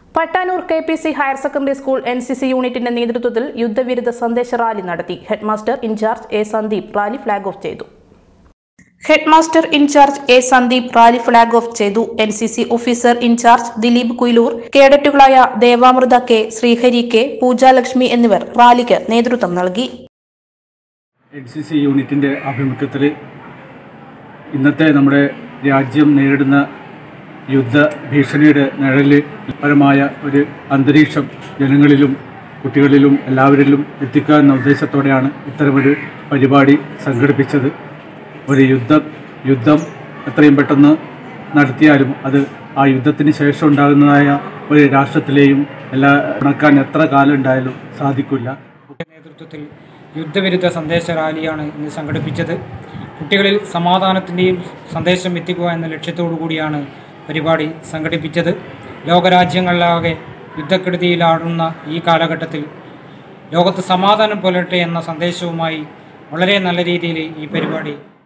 Pattanur K P C higher secondary school N C C യൂണിറ്റിന്റെ നേതൃത്വത്തിൽ യുദ്ധവിരുദ്ധ സന്ദേശ റാലി നടത്തി headmaster incharge A Sandeep rally flag off ചെയ്തു headmaster incharge A Sandeep rally flag off ചെയ്തു N C C officer incharge Dileep Kuyilur കേഡറ്റുകളായ Devamrutha K Sreehari K Poojalakshmi എന്നിവർ റാലിക്ക് നേതൃത്വം നൽകി എൻ സി സി യൂണിറ്റിൻ്റെ ആഭിമുഖ്യത്തിൽ ഇന്നത്തെ നമ്മുടെ രാജ്യം നേരിടുന്ന യുദ്ധ ഭീഷണിയുടെ നിഴലിൽ പരമായ ഒരു അന്തരീക്ഷം ജനങ്ങളിലും കുട്ടികളിലും എല്ലാവരിലും എത്തിക്കുക എന്ന ഉദ്ദേശത്തോടെയാണ് ഇത്തരമൊരു പരിപാടി സംഘടിപ്പിച്ചത് ഒരു യുദ്ധം യുദ്ധം എത്രയും പെട്ടെന്ന് നടത്തിയാലും അത് ആ യുദ്ധത്തിന് ശേഷം ഉണ്ടാകുന്നതായ ഒരു രാഷ്ട്രത്തിലെയും എല്ലാ ഉണക്കാൻ എത്ര കാലം ഉണ്ടായാലും സാധിക്കില്ല നേതൃത്വത്തിൽ യുദ്ധവിരുദ്ധ സന്ദേശ റാലിയാണ് ഇന്ന് സംഘടിപ്പിച്ചത് കുട്ടികളിൽ സമാധാനത്തിൻ്റെയും സന്ദേശം എത്തിക്കുക എന്ന ലക്ഷ്യത്തോടു കൂടിയാണ് പരിപാടി സംഘടിപ്പിച്ചത് ലോകരാജ്യങ്ങളിലാകെ യുദ്ധക്കെടുതിയിലാടുന്ന ഈ കാലഘട്ടത്തിൽ ലോകത്ത് സമാധാനം പുലരട്ടെ എന്ന സന്ദേശവുമായി വളരെ നല്ല രീതിയിൽ ഈ പരിപാടി